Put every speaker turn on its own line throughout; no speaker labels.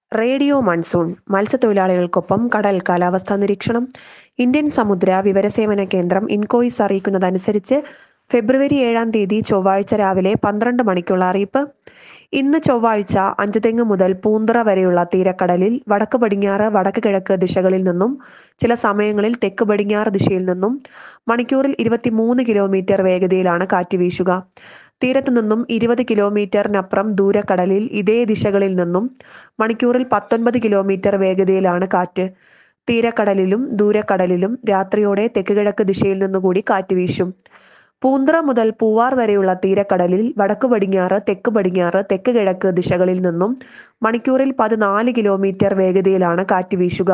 radio monsoon മത്സ്യത്തൊഴിലാളികൾക്കൊപ്പം കടൽ കാലാവസ്ഥാ നിരീക്ഷണം ഇന്ത്യൻ സമുദ്ര വിവരസേവന കേന്ദ്രം ഇൻകോയിസ് അറിയിക്കുന്നതനുസരിച്ച് ഫെബ്രുവരി ഏഴാം തീയതി ചൊവ്വാഴ്ച രാവിലെ പന്ത്രണ്ട് മണിക്കുള്ള അറിയിപ്പ് ഇന്ന് ചൊവ്വാഴ്ച അഞ്ചുതെങ്ങ് മുതൽ പൂന്തറ വരെയുള്ള തീരക്കടലിൽ വടക്ക് പടിഞ്ഞാറ് വടക്ക് കിഴക്ക് ദിശകളിൽ നിന്നും ചില സമയങ്ങളിൽ തെക്ക് പടിഞ്ഞാറ് ദിശയിൽ നിന്നും മണിക്കൂറിൽ ഇരുപത്തിമൂന്ന് കിലോമീറ്റർ വേഗതയിലാണ് കാറ്റ് വീശുക തീരത്തു നിന്നും ഇരുപത് കിലോമീറ്ററിനപ്പുറം ദൂരക്കടലിൽ ഇതേ ദിശകളിൽ നിന്നും മണിക്കൂറിൽ പത്തൊൻപത് കിലോമീറ്റർ വേഗതയിലാണ് കാറ്റ് തീരക്കടലിലും ദൂരക്കടലിലും രാത്രിയോടെ തെക്ക് കിഴക്ക് ദിശയിൽ നിന്നുകൂടി കാറ്റ് വീശും പൂന്തറ മുതൽ പൂവാർ വരെയുള്ള തീരക്കടലിൽ വടക്ക് പടിഞ്ഞാറ് തെക്ക് പടിഞ്ഞാറ് തെക്ക് കിഴക്ക് ദിശകളിൽ നിന്നും മണിക്കൂറിൽ പതിനാല് കിലോമീറ്റർ വേഗതയിലാണ് കാറ്റ് വീശുക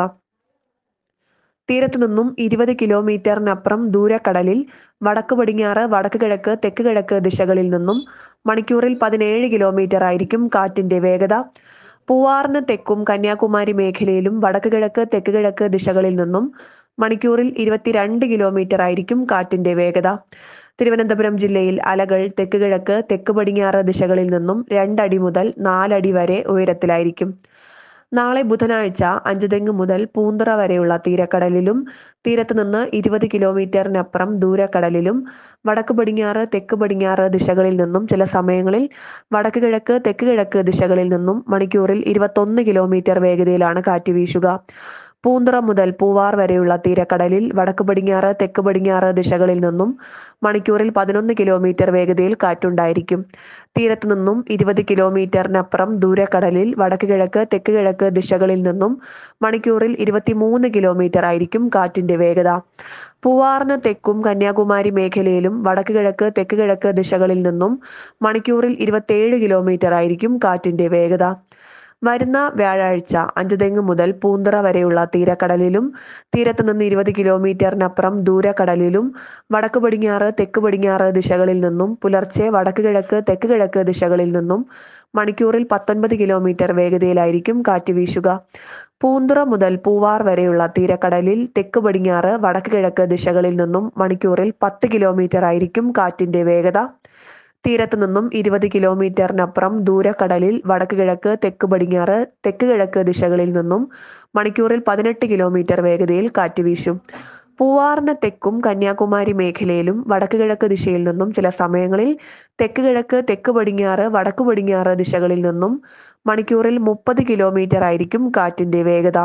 തീരത്തു നിന്നും ഇരുപത് കിലോമീറ്ററിനപ്പുറം ദൂരക്കടലിൽ വടക്ക് പടിഞ്ഞാറ് വടക്ക് കിഴക്ക് തെക്ക് കിഴക്ക് ദിശകളിൽ നിന്നും മണിക്കൂറിൽ പതിനേഴ് കിലോമീറ്റർ ആയിരിക്കും കാറ്റിന്റെ വേഗത പൂവാറിന് തെക്കും കന്യാകുമാരി മേഖലയിലും വടക്ക് കിഴക്ക് തെക്ക് കിഴക്ക് ദിശകളിൽ നിന്നും മണിക്കൂറിൽ ഇരുപത്തിരണ്ട് കിലോമീറ്റർ ആയിരിക്കും കാറ്റിന്റെ വേഗത തിരുവനന്തപുരം ജില്ലയിൽ അലകൾ തെക്ക് കിഴക്ക് തെക്ക് പടിഞ്ഞാറ് ദിശകളിൽ നിന്നും രണ്ടടി മുതൽ നാലടി വരെ ഉയരത്തിലായിരിക്കും നാളെ ബുധനാഴ്ച അഞ്ചുതെങ്ങ് മുതൽ പൂന്തറ വരെയുള്ള തീരക്കടലിലും തീരത്ത് നിന്ന് ഇരുപത് കിലോമീറ്ററിനപ്പുറം ദൂരക്കടലിലും വടക്ക് പടിഞ്ഞാറ് തെക്ക് പടിഞ്ഞാറ് ദിശകളിൽ നിന്നും ചില സമയങ്ങളിൽ വടക്ക് കിഴക്ക് തെക്ക് കിഴക്ക് ദിശകളിൽ നിന്നും മണിക്കൂറിൽ ഇരുപത്തൊന്ന് കിലോമീറ്റർ വേഗതയിലാണ് കാറ്റ് വീശുക പൂന്തറ മുതൽ പൂവാർ വരെയുള്ള തീരക്കടലിൽ വടക്ക് പടിഞ്ഞാറ് തെക്ക് പടിഞ്ഞാറ് ദിശകളിൽ നിന്നും മണിക്കൂറിൽ പതിനൊന്ന് കിലോമീറ്റർ വേഗതയിൽ കാറ്റുണ്ടായിരിക്കും തീരത്തു നിന്നും ഇരുപത് കിലോമീറ്ററിനപ്പുറം ദൂരക്കടലിൽ വടക്ക് കിഴക്ക് തെക്ക് കിഴക്ക് ദിശകളിൽ നിന്നും മണിക്കൂറിൽ ഇരുപത്തിമൂന്ന് കിലോമീറ്റർ ആയിരിക്കും കാറ്റിന്റെ വേഗത പൂവാറിന് തെക്കും കന്യാകുമാരി മേഖലയിലും വടക്ക് കിഴക്ക് തെക്ക് കിഴക്ക് ദിശകളിൽ നിന്നും മണിക്കൂറിൽ ഇരുപത്തേഴ് കിലോമീറ്റർ ആയിരിക്കും കാറ്റിന്റെ വേഗത വരുന്ന വ്യാഴാഴ്ച അഞ്ചുതെങ്ങ് മുതൽ പൂന്തറ വരെയുള്ള തീരക്കടലിലും തീരത്ത് നിന്ന് ഇരുപത് കിലോമീറ്ററിനപ്പുറം ദൂരക്കടലിലും വടക്ക് പടിഞ്ഞാറ് തെക്ക് പടിഞ്ഞാറ് ദിശകളിൽ നിന്നും പുലർച്ചെ വടക്ക് കിഴക്ക് തെക്ക് കിഴക്ക് ദിശകളിൽ നിന്നും മണിക്കൂറിൽ പത്തൊൻപത് കിലോമീറ്റർ വേഗതയിലായിരിക്കും കാറ്റ് വീശുക പൂന്തുറ മുതൽ പൂവാർ വരെയുള്ള തീരക്കടലിൽ തെക്ക് പടിഞ്ഞാറ് വടക്ക് കിഴക്ക് ദിശകളിൽ നിന്നും മണിക്കൂറിൽ പത്ത് കിലോമീറ്റർ ആയിരിക്കും കാറ്റിന്റെ വേഗത തീരത്തു നിന്നും ഇരുപത് കിലോമീറ്ററിനപ്പുറം ദൂരക്കടലിൽ വടക്ക് കിഴക്ക് തെക്ക് പടിഞ്ഞാറ് തെക്ക് കിഴക്ക് ദിശകളിൽ നിന്നും മണിക്കൂറിൽ പതിനെട്ട് കിലോമീറ്റർ വേഗതയിൽ കാറ്റ് വീശും പൂവാറിന് തെക്കും കന്യാകുമാരി മേഖലയിലും വടക്ക് കിഴക്ക് ദിശയിൽ നിന്നും ചില സമയങ്ങളിൽ തെക്ക് കിഴക്ക് തെക്ക് പടിഞ്ഞാറ് വടക്ക് പടിഞ്ഞാറ് ദിശകളിൽ നിന്നും മണിക്കൂറിൽ മുപ്പത് കിലോമീറ്റർ ആയിരിക്കും കാറ്റിന്റെ വേഗത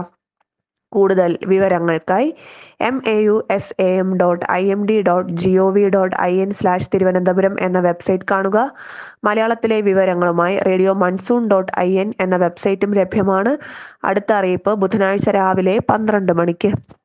കൂടുതൽ വിവരങ്ങൾക്കായി M A U S A M dot I M D dot G O V dot I N slash Thiruvananthapuram എന്ന വെബ്സൈറ്റ് കാണുക മലയാളത്തിലെ വിവരങ്ങളുമായി radio monsoon dot I N എന്ന വെബ്സൈറ്റും ലഭ്യമാണ് അടുത്ത അറിയിപ്പ് ബുധനാഴ്ച രാവിലെ പന്ത്രണ്ട് മണിക്ക്